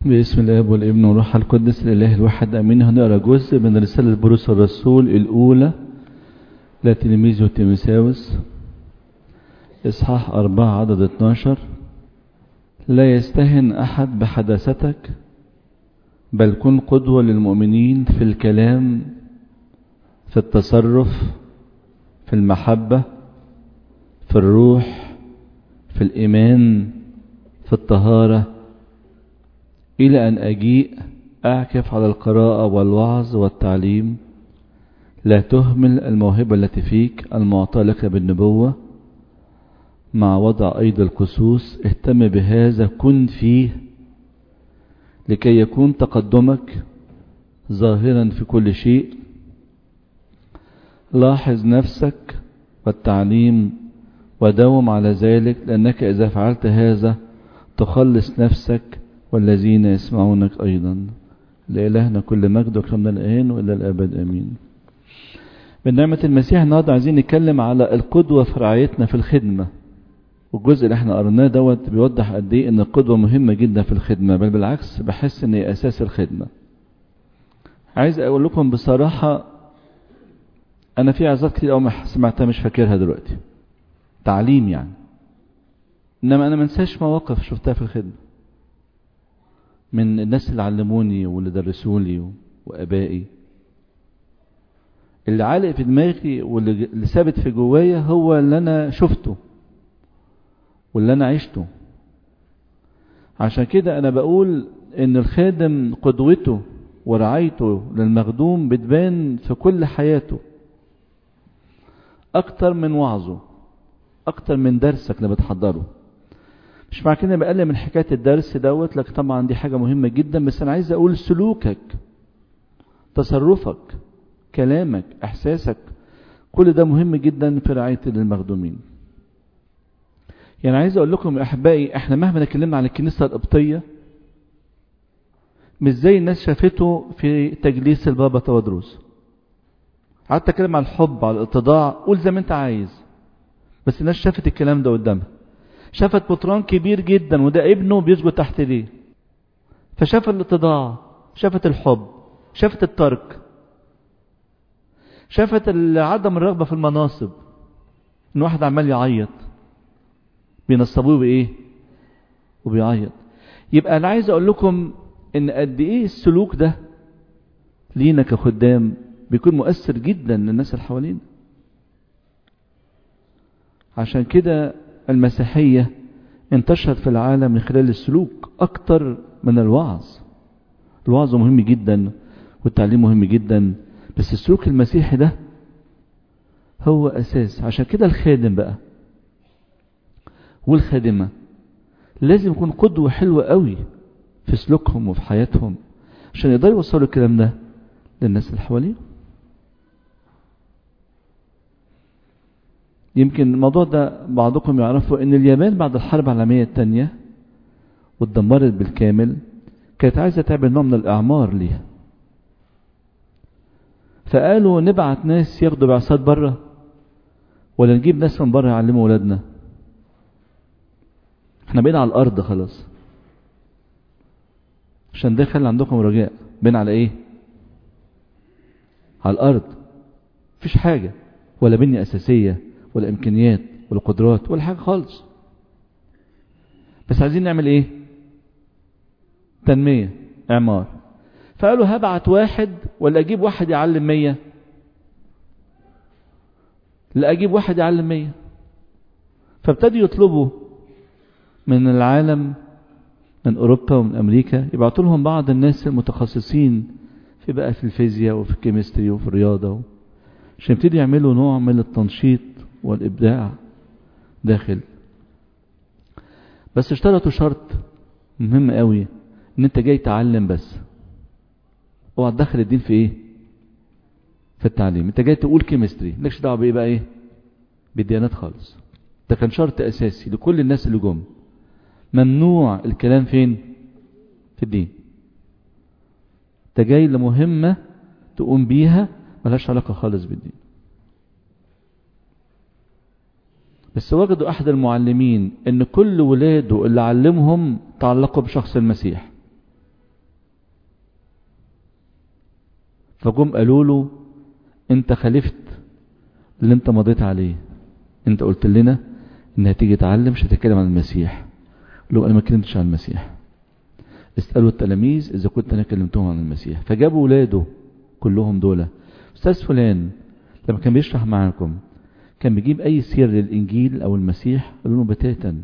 باسم الاب والابن والروح القدس الاله الواحد امين هنقرا جزء من رساله بولس الرسول الاولى لتلميذه تيموثاوس اصحاح أربعة عدد 12 لا يستهن احد بحداثتك بل كن قدوه للمؤمنين في الكلام في التصرف في المحبه في الروح في الايمان في الطهاره إلى أن أجيء أعكف على القراءة والوعظ والتعليم لا تهمل الموهبة التي فيك المعطاة لك بالنبوة مع وضع أيض القصوص اهتم بهذا كن فيه لكي يكون تقدمك ظاهرا في كل شيء لاحظ نفسك والتعليم وداوم على ذلك لأنك إذا فعلت هذا تخلص نفسك والذين يسمعونك أيضا لإلهنا كل مجد وكرمنا الآن وإلى الأبد أمين من نعمة المسيح النهارده عايزين نتكلم على القدوة في رعايتنا في الخدمة والجزء اللي احنا قرناه دوت بيوضح قد ايه ان القدوة مهمة جدا في الخدمة بل بالعكس بحس ان هي اساس الخدمة عايز اقول لكم بصراحة انا في عظات كتير قوي سمعتها مش فاكرها دلوقتي تعليم يعني انما انا منساش مواقف شفتها في الخدمة من الناس اللي علموني واللي درسوا لي وابائي اللي عالق في دماغي واللي ثابت في جوايا هو اللي انا شفته واللي انا عشته عشان كده انا بقول ان الخادم قدوته ورعايته للمخدوم بتبان في كل حياته اكتر من وعظه اكتر من درسك اللي بتحضره مش مع كده بقلل من حكايه الدرس دوت لك طبعا دي حاجه مهمه جدا بس انا عايز اقول سلوكك تصرفك كلامك احساسك كل ده مهم جدا في رعايه المخدومين يعني عايز اقول لكم يا احبائي احنا مهما اتكلمنا عن الكنيسه القبطيه مش زي الناس شافته في تجليس البابا تودروس قعدت اتكلم عن الحب على الاتضاع قول زي ما انت عايز بس الناس شافت الكلام ده قدامها شافت بطران كبير جدا وده ابنه بيسجد تحت ايديه فشاف الاتضاع شافت الحب شافت الترك شافت عدم الرغبة في المناصب ان واحد عمال يعيط بينصبوه بايه وبيعيط يبقى انا عايز اقول لكم ان قد ايه السلوك ده لينا كخدام بيكون مؤثر جدا للناس اللي حوالينا عشان كده المسيحية انتشرت في العالم من خلال السلوك أكتر من الوعظ الوعظ مهم جدا والتعليم مهم جدا بس السلوك المسيحي ده هو أساس عشان كده الخادم بقى والخادمة لازم يكون قدوة حلوة قوي في سلوكهم وفي حياتهم عشان يقدروا يوصلوا الكلام ده للناس اللي حواليهم يمكن الموضوع ده بعضكم يعرفوا ان اليابان بعد الحرب العالمية الثانية واتدمرت بالكامل كانت عايزة تعمل نوع من الاعمار ليها فقالوا نبعت ناس ياخدوا بعثات بره ولا نجيب ناس من بره يعلموا ولادنا احنا بقينا على الارض خلاص عشان ده خلي عندكم رجاء بين على ايه على الارض مفيش حاجة ولا بنية اساسية ولا امكانيات ولا قدرات ولا حاجه خالص بس عايزين نعمل ايه تنميه اعمار فقالوا هبعت واحد ولا اجيب واحد يعلم مية لا اجيب واحد يعلم مية فابتدوا يطلبوا من العالم من اوروبا ومن امريكا يبعتوا لهم بعض الناس المتخصصين في بقى في الفيزياء وفي الكيمستري وفي الرياضه عشان يبتدوا يعملوا نوع من التنشيط والإبداع داخل بس اشترطوا شرط مهم قوي ان انت جاي تعلم بس اوعى تدخل الدين في ايه في التعليم انت جاي تقول كيمستري مالكش دعوه بايه بقى ايه بالديانات خالص ده كان شرط اساسي لكل الناس اللي جم ممنوع الكلام فين في الدين انت جاي لمهمه تقوم بيها ملهاش علاقه خالص بالدين بس وجدوا أحد المعلمين إن كل ولاده اللي علمهم تعلقوا بشخص المسيح فجم قالوا له انت خالفت اللي انت مضيت عليه انت قلت لنا ان هتيجي تعلم مش هتتكلم عن المسيح لو انا ما كلمتش عن المسيح اسألوا التلاميذ اذا كنت انا كلمتهم عن المسيح فجابوا ولاده كلهم دول استاذ فلان لما كان بيشرح معاكم كان بيجيب اي سير للانجيل او المسيح قالوا له بتاتا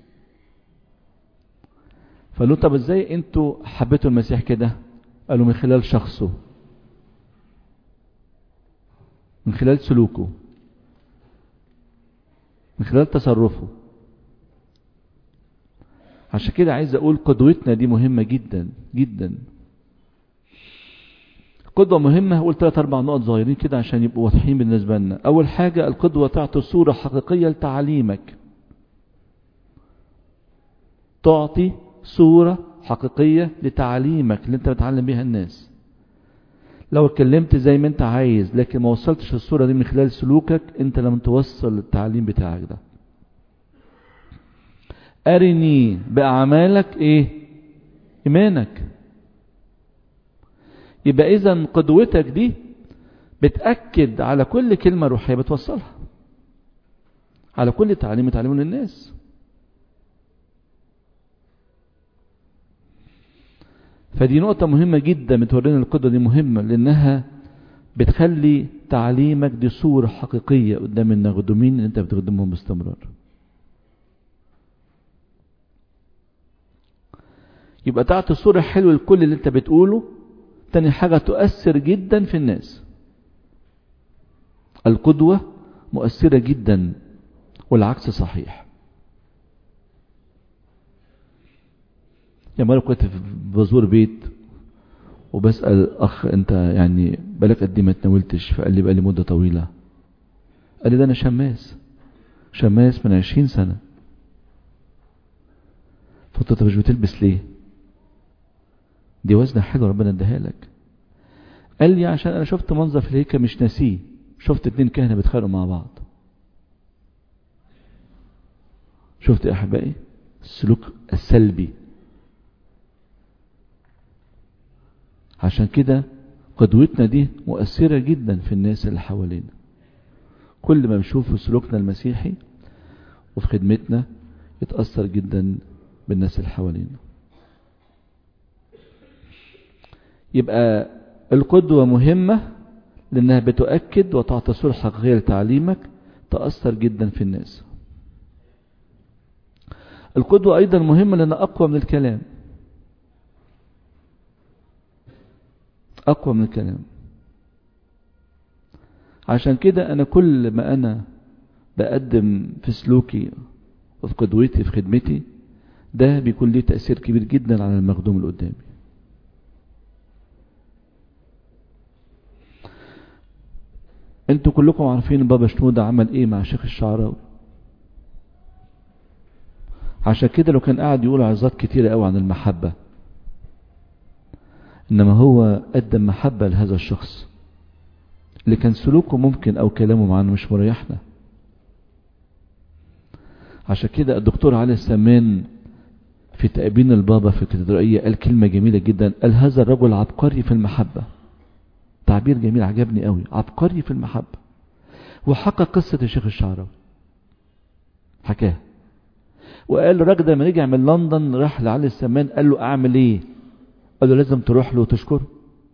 فقالوا طب ازاي انتوا حبيتوا المسيح كده قالوا من خلال شخصه من خلال سلوكه من خلال تصرفه عشان كده عايز اقول قدوتنا دي مهمة جدا جدا قدوة مهمة هقول ثلاث اربع نقط صغيرين كده عشان يبقوا واضحين بالنسبة لنا اول حاجة القدوة تعطي صورة حقيقية لتعليمك تعطي صورة حقيقية لتعليمك اللي انت بتعلم بيها الناس لو اتكلمت زي ما انت عايز لكن ما وصلتش الصورة دي من خلال سلوكك انت لم توصل التعليم بتاعك ده أرني بأعمالك إيه إيمانك يبقى إذا قدوتك دي بتأكد على كل كلمة روحية بتوصلها على كل تعليم تعليمه للناس فدي نقطة مهمة جدا بتورينا القدوة دي مهمة لأنها بتخلي تعليمك دي صورة حقيقية قدام النغدومين اللي انت بتخدمهم باستمرار يبقى تعطي صورة حلوة لكل اللي انت بتقوله تاني حاجة تؤثر جدا في الناس القدوة مؤثرة جدا والعكس صحيح يا مرة كنت بزور بيت وبسأل أخ أنت يعني بالك قد ما تناولتش فقال لي بقالي مدة طويلة قال لي ده أنا شماس شماس من عشرين سنة فقلت طب مش بتلبس ليه دي وزنة حلوة ربنا اداها لك قال لي عشان انا شفت منظر في الهيكل مش ناسيه شفت اتنين كهنة بيتخانقوا مع بعض شفت يا احبائي السلوك السلبي عشان كده قدوتنا دي مؤثرة جدا في الناس اللي حوالينا كل ما بنشوف سلوكنا المسيحي وفي خدمتنا يتأثر جدا بالناس اللي حوالينا يبقى القدوة مهمة لأنها بتؤكد وتعطي صورة حقيقية لتعليمك تأثر جدا في الناس القدوة أيضا مهمة لأنها أقوى من الكلام أقوى من الكلام عشان كده أنا كل ما أنا بقدم في سلوكي وفي قدوتي في خدمتي ده بيكون ليه تأثير كبير جدا على المخدوم اللي قدامي انتوا كلكم عارفين بابا شنودة عمل ايه مع شيخ الشعراوي عشان كده لو كان قاعد يقول عظات كتيرة قوي عن المحبة انما هو قدم محبة لهذا الشخص اللي كان سلوكه ممكن او كلامه معانا مش مريحنا عشان كده الدكتور علي السمان في تأبين البابا في الكاتدرائية قال كلمة جميلة جدا قال هذا الرجل عبقري في المحبة تعبير جميل عجبني قوي عبقري في المحبة وحكى قصة الشيخ الشعراوي حكاها وقال الراجل ده لما رجع من لندن راح لعلي السمان قال له اعمل ايه قال له لازم تروح له وتشكره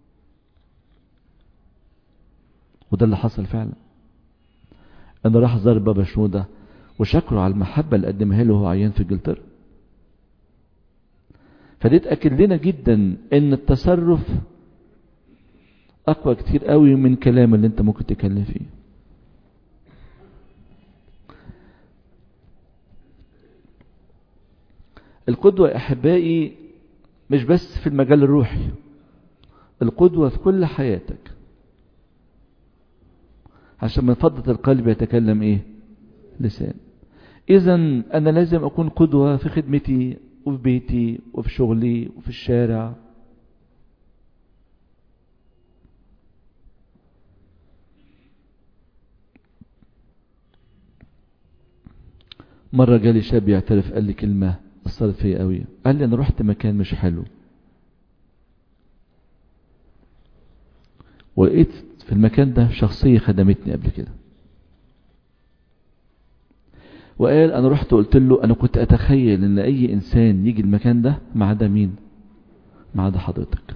وده اللي حصل فعلا انا راح زار بابا شنودة وشكره على المحبة اللي قدمها له وهو عيان في انجلترا فدي تأكد لنا جدا ان التصرف اقوى كتير قوي من كلام اللي انت ممكن تتكلم فيه القدوة احبائي مش بس في المجال الروحي القدوة في كل حياتك عشان من فضة القلب يتكلم ايه لسان اذا انا لازم اكون قدوة في خدمتي وفي بيتي وفي شغلي وفي الشارع مرة جالي شاب يعترف قال لي كلمة أثرت فيا قوي قال لي أنا رحت مكان مش حلو ولقيت في المكان ده شخصية خدمتني قبل كده وقال انا رحت قلت له انا كنت اتخيل ان اي انسان يجي المكان ده ما عدا مين ما عدا حضرتك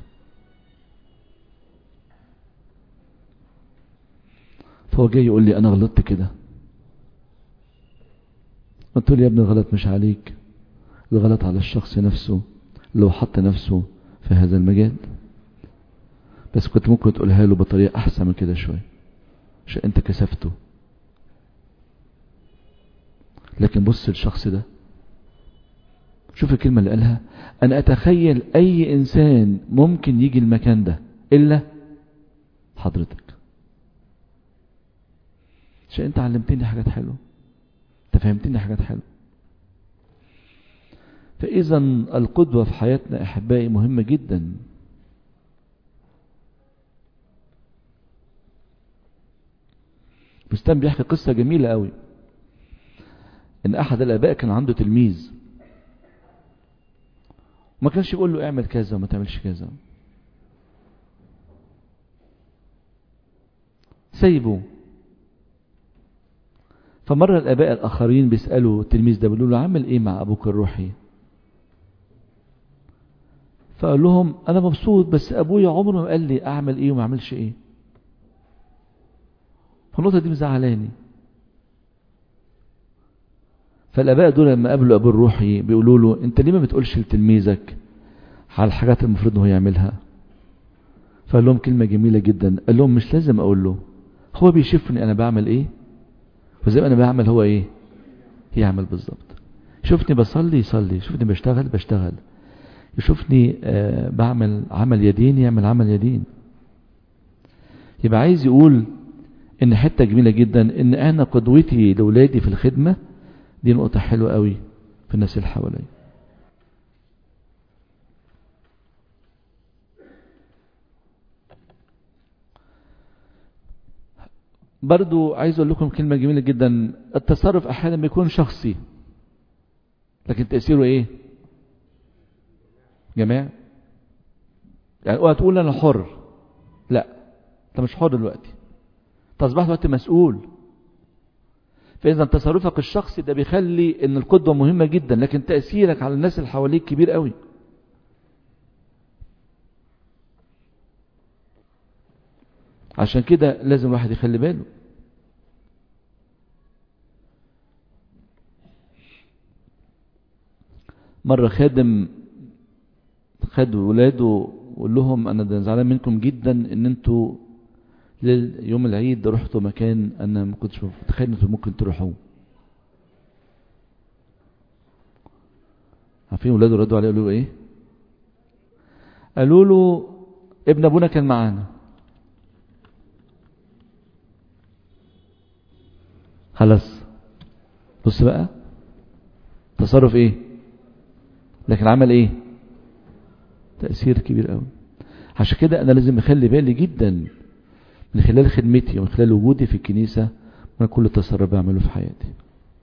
فهو جاي يقول لي انا غلطت كده قلت له يا ابني الغلط مش عليك الغلط على الشخص نفسه لو حط نفسه في هذا المجال بس كنت ممكن تقولها له بطريقة احسن من كده شوية عشان انت كسفته لكن بص الشخص ده شوف الكلمة اللي قالها انا اتخيل اي انسان ممكن يجي المكان ده الا حضرتك عشان انت علمتني حاجات حلوة انت فهمتني حاجات حلوة فاذا القدوة في حياتنا احبائي مهمة جدا بستان بيحكي قصة جميلة قوي ان احد الاباء كان عنده تلميذ وما كانش يقول له اعمل كذا وما تعملش كذا سيبه فمرة الاباء الاخرين بيسألوا التلميذ ده بيقولوا له عمل ايه مع ابوك الروحي فقال لهم انا مبسوط بس ابويا عمره ما قال لي اعمل ايه وما اعملش ايه فالنقطة دي مزعلاني فالاباء دول لما قابلوا ابو الروحي بيقولوا له انت ليه ما بتقولش لتلميذك على الحاجات المفروض هو يعملها فقال لهم كلمة جميلة جدا قال لهم مش لازم اقول له هو بيشوفني انا بعمل ايه وزي ما انا بعمل هو ايه يعمل بالظبط شوفني بصلي يصلي شوفني بشتغل بشتغل يشوفني آه بعمل عمل يدين يعمل عمل يدين يبقى عايز يقول ان حتة جميلة جدا ان انا قدوتي لولادي في الخدمة دي نقطة حلوة قوي في الناس اللي حواليا برضو عايز اقول لكم كلمة جميلة جدا التصرف احيانا بيكون شخصي لكن تأثيره ايه جماعة يعني اوعى تقول انا حر لا انت مش حر دلوقتي انت اصبحت دلوقتي مسؤول فاذا تصرفك الشخصي ده بيخلي ان القدوة مهمة جدا لكن تأثيرك على الناس اللي حواليك كبير قوي عشان كده لازم الواحد يخلي باله مرة خادم خد ولاده وقال لهم انا زعلان منكم جدا ان انتوا يوم العيد رحتوا مكان انا ما كنتش متخيل انتوا ممكن تروحوه عارفين ولاده ردوا عليه قالوا له ايه قالوا له ابن ابونا كان معانا خلاص بص بقى تصرف ايه لكن عمل ايه تأثير كبير قوي عشان كده انا لازم اخلي بالي جدا من خلال خدمتي ومن خلال وجودي في الكنيسة من كل تصرف بعمله في حياتي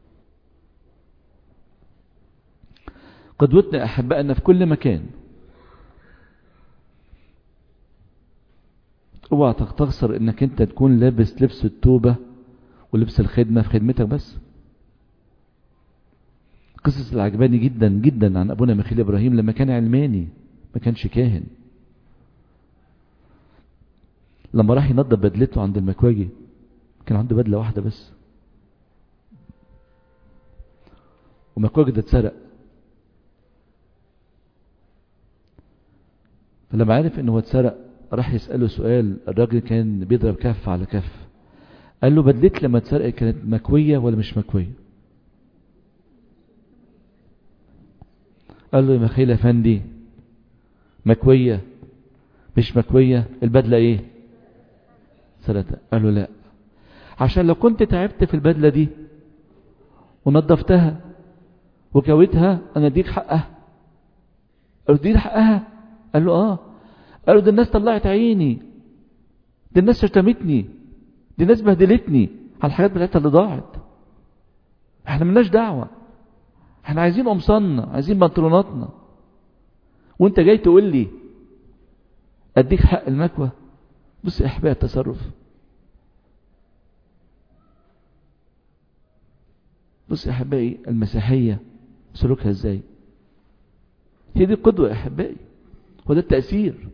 قدوتنا أحبائنا في كل مكان اوعى تخسر انك انت تكون لابس لبس التوبة ولبس الخدمة في خدمتك بس قصص اللي عجباني جدا جدا عن ابونا ميخيل ابراهيم لما كان علماني ما كانش كاهن لما راح ينضف بدلته عند المكواجي كان عنده بدلة واحدة بس ومكواجي ده اتسرق فلما عرف انه هو اتسرق راح يسأله سؤال الراجل كان بيضرب كف على كف قال له بدلت لما اتسرقت كانت مكوية ولا مش مكوية قال له يا مخيل افندي مكوية مش مكوية البدلة ايه سرقتها قال له لا عشان لو كنت تعبت في البدلة دي ونظفتها وكويتها انا اديك حقها قال له اديك حقها قال له اه قال له دي الناس طلعت عيني دي الناس شتمتني دي الناس بهدلتني على الحاجات بتاعتها اللي ضاعت احنا ملناش دعوة احنا عايزين قمصاننا عايزين بنطلوناتنا وانت جاي تقول لي اديك حق المكوى بص يا احبائي التصرف بص يا احبائي المسيحيه سلوكها ازاي هي دي القدوه يا احبائي وده التاثير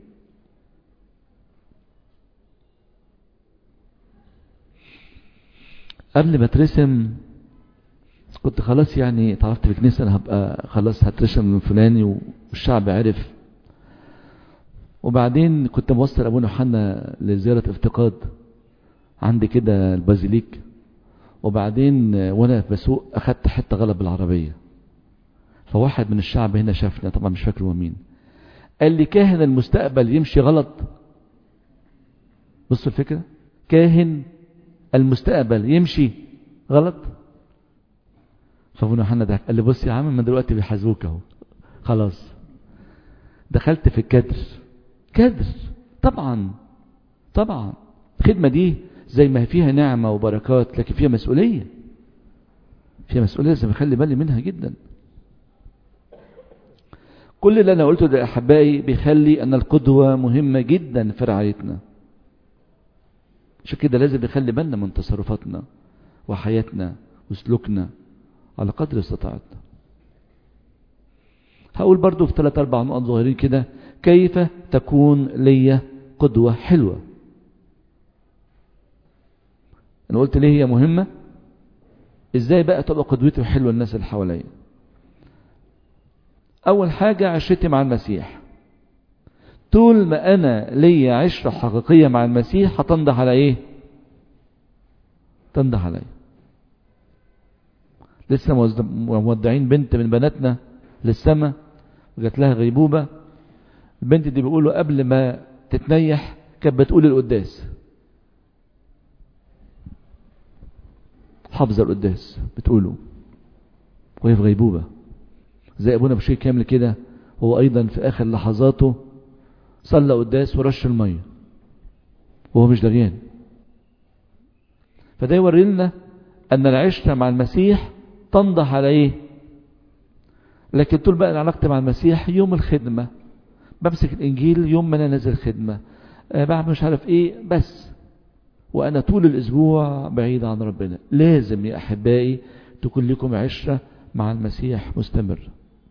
قبل ما اترسم كنت خلاص يعني اتعرفت في كنيسه انا هبقى خلاص هترسم من فلاني والشعب عرف وبعدين كنت موصل ابونا يوحنا لزياره افتقاد عندي كده البازيليك وبعدين وانا بسوق اخدت حته غلط بالعربيه فواحد من الشعب هنا شافني طبعا مش فاكر هو مين قال لي كاهن المستقبل يمشي غلط بصوا الفكره كاهن المستقبل يمشي غلط فابونا يوحنا ضحك قال لي بص يا عم من دلوقتي بيحاسبوك اهو خلاص دخلت في الكدر كدر طبعا طبعا الخدمه دي زي ما فيها نعمه وبركات لكن فيها مسؤوليه فيها مسؤوليه لازم اخلي بالي منها جدا كل اللي انا قلته ده يا احبائي بيخلي ان القدوه مهمه جدا في رعايتنا عشان كده لازم نخلي بالنا من تصرفاتنا وحياتنا وسلوكنا على قدر استطاعتنا هقول برضو في ثلاث اربع نقط ظاهرين كده كيف تكون لي قدوة حلوة انا قلت ليه هي مهمة ازاي بقى تبقى قدوتي حلوة الناس اللي حواليا اول حاجة عشرتي مع المسيح طول ما انا ليا عشرة حقيقية مع المسيح هتنضح على ايه تنضح عليا لسه مودعين بنت من بناتنا للسماء وجات لها غيبوبة البنت دي بيقولوا قبل ما تتنيح كانت بتقول القداس حافظة القداس بتقوله وهي في غيبوبة زي ابونا بشير كامل كده هو ايضا في اخر لحظاته صلى قداس ورش المية وهو مش دريان فده يوري لنا ان العشرة مع المسيح تنضح على ايه لكن طول بقى علاقتي مع المسيح يوم الخدمة بمسك الانجيل يوم ما انا نازل خدمة أه بعمل مش عارف ايه بس وانا طول الاسبوع بعيد عن ربنا لازم يا احبائي تكون لكم عشرة مع المسيح مستمر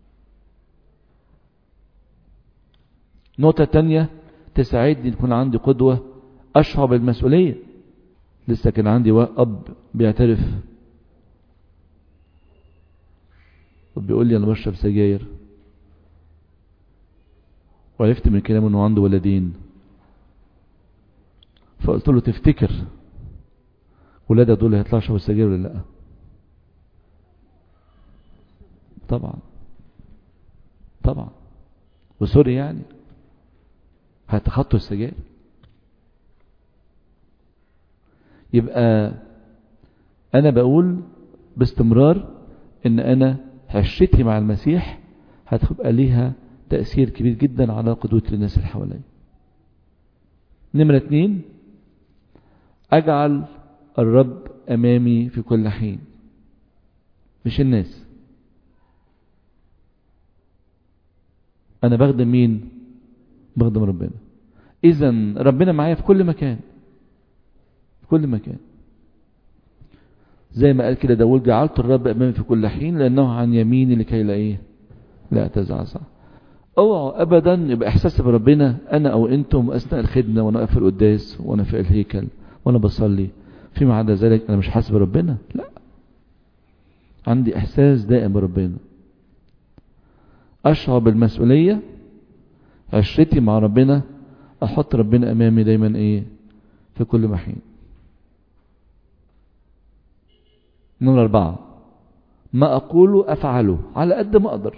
نقطة تانية تساعدني تكون عندي قدوة أشعر بالمسؤولية لسه كان عندي أب بيعترف وبيقول لي أنا بشرب سجاير وعرفت من كلامه أنه عنده ولدين فقلت له تفتكر ولادك دول هيطلعوا يشربوا السجاير ولا لا طبعا طبعا وسوري يعني هيتخطوا السجاير يبقى انا بقول باستمرار ان انا عشرتي مع المسيح هتبقى ليها تأثير كبير جدا على قدوة الناس اللي حواليا نمرة اتنين اجعل الرب امامي في كل حين مش الناس انا بخدم مين بخدم ربنا اذا ربنا معايا في كل مكان في كل مكان زي ما قال كده داود جعلت الرب امامي في كل حين لانه عن يميني لكي لا ايه لا اتزعزع اوعوا ابدا يبقى احساسي بربنا انا او انتم اثناء الخدمه وانا واقف في القداس وانا في الهيكل وانا بصلي فيما عدا ذلك انا مش حاسس بربنا لا عندي احساس دائم بربنا اشعر بالمسؤوليه عشرتي مع ربنا احط ربنا امامي دايما ايه في كل محين نمرة أربعة ما أقوله أفعله على قد ما أقدر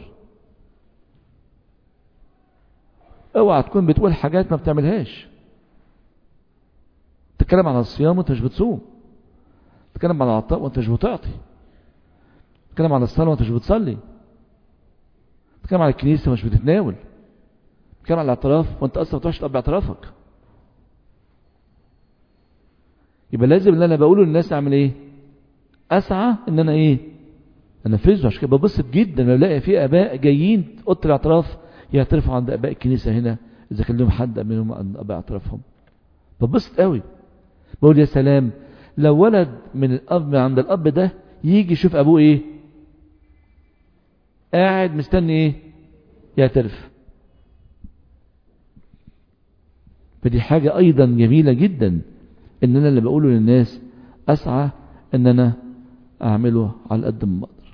اوعى تكون بتقول حاجات ما بتعملهاش تتكلم عن الصيام وانت مش بتصوم تتكلم عن العطاء وانت مش بتعطي تتكلم عن الصلاة وانت مش بتصلي تتكلم عن الكنيسة مش بتتناول تتكلم عن الاعتراف وانت اصلا ما بتروحش تقبل اعترافك يبقى لازم اللي انا بقوله للناس اعمل ايه اسعى ان انا ايه انفذه عشان كده ببسط جدا لما الاقي في اباء جايين اوضه الاعتراف يعترفوا عند اباء الكنيسه هنا اذا كان لهم حد منهم عند اباء اعترافهم ببسط قوي بقول يا سلام لو ولد من الاب من عند الاب ده يجي يشوف ابوه ايه قاعد مستني ايه يعترف فدي حاجة ايضا جميلة جدا ان انا اللي بقوله للناس اسعى ان انا اعمله على قد ما اقدر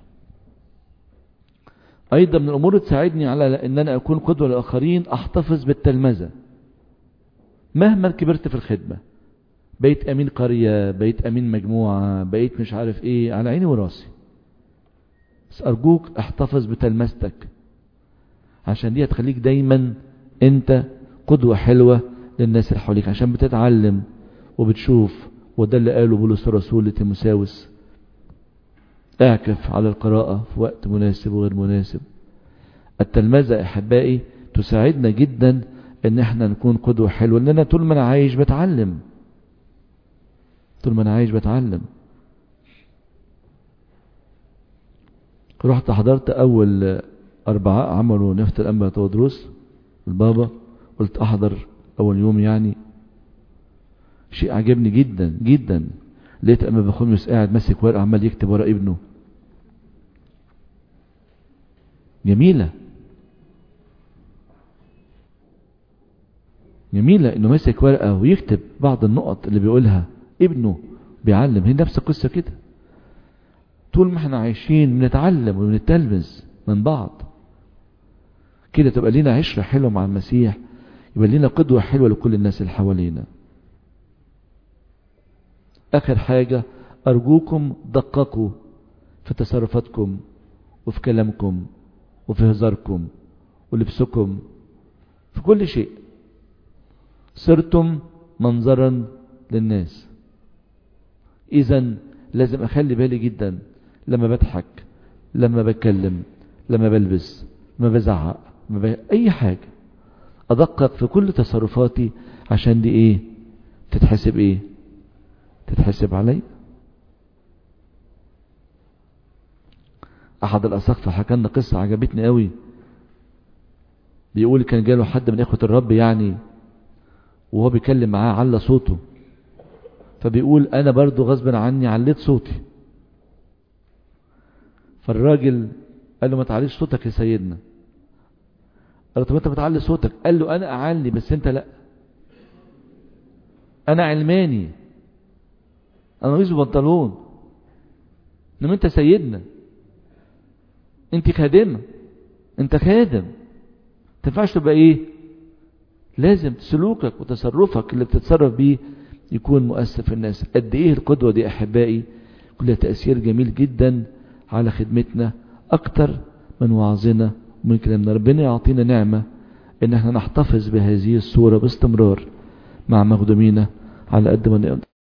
ايضا من الامور تساعدني على ان انا اكون قدوة للاخرين احتفظ بالتلمذة مهما كبرت في الخدمة بقيت امين قرية بقيت امين مجموعة بقيت مش عارف ايه على عيني وراسي بس ارجوك احتفظ بتلمذتك عشان دي هتخليك دايما انت قدوة حلوة للناس اللي حواليك عشان بتتعلم وبتشوف وده اللي قاله بولس الرسول لتيموساوس اعكف على القراءة في وقت مناسب وغير مناسب التلمذة احبائي تساعدنا جدا ان احنا نكون قدوة حلوة لان انا طول ما انا عايش بتعلم طول ما انا عايش بتعلم رحت حضرت اول اربعاء عملوا نفت الانبا تودروس البابا قلت احضر اول يوم يعني شيء عجبني جدا جدا لقيت اما بخمس قاعد ماسك ورقه عمال يكتب ورا ابنه جميله جميله انه ماسك ورقه ويكتب بعض النقط اللي بيقولها ابنه بيعلم هي نفس القصه كده طول ما احنا عايشين بنتعلم وبنتلمذ من بعض كده تبقى لنا عشره حلوه مع المسيح يبقى لنا قدوه حلوه لكل الناس اللي حوالينا آخر حاجة أرجوكم دققوا في تصرفاتكم وفي كلامكم وفي هزاركم ولبسكم في كل شيء صرتم منظرا للناس إذا لازم أخلي بالي جدا لما بضحك لما بتكلم لما بلبس لما بزعق لما ب... أي حاجة أدقق في كل تصرفاتي عشان دي إيه تتحسب إيه تتحسب علي احد الاساقفه حكى لنا قصه عجبتني قوي بيقول كان جاله حد من اخوه الرب يعني وهو بيكلم معاه على صوته فبيقول انا برضو غصب عني عليت صوتي فالراجل قال له ما تعليش صوتك يا سيدنا قال له طب انت بتعلي صوتك قال له انا اعلي بس انت لا انا علماني انا رئيس بنطلون انما انت سيدنا انت خادمة انت خادم تنفعش تبقى ايه لازم سلوكك وتصرفك اللي بتتصرف بيه يكون مؤثر في الناس قد ايه القدوة دي احبائي كلها تأثير جميل جدا على خدمتنا اكتر من وعظنا ومن كلامنا ربنا يعطينا نعمة ان احنا نحتفظ بهذه الصورة باستمرار مع مخدومينا على قد ما نقدر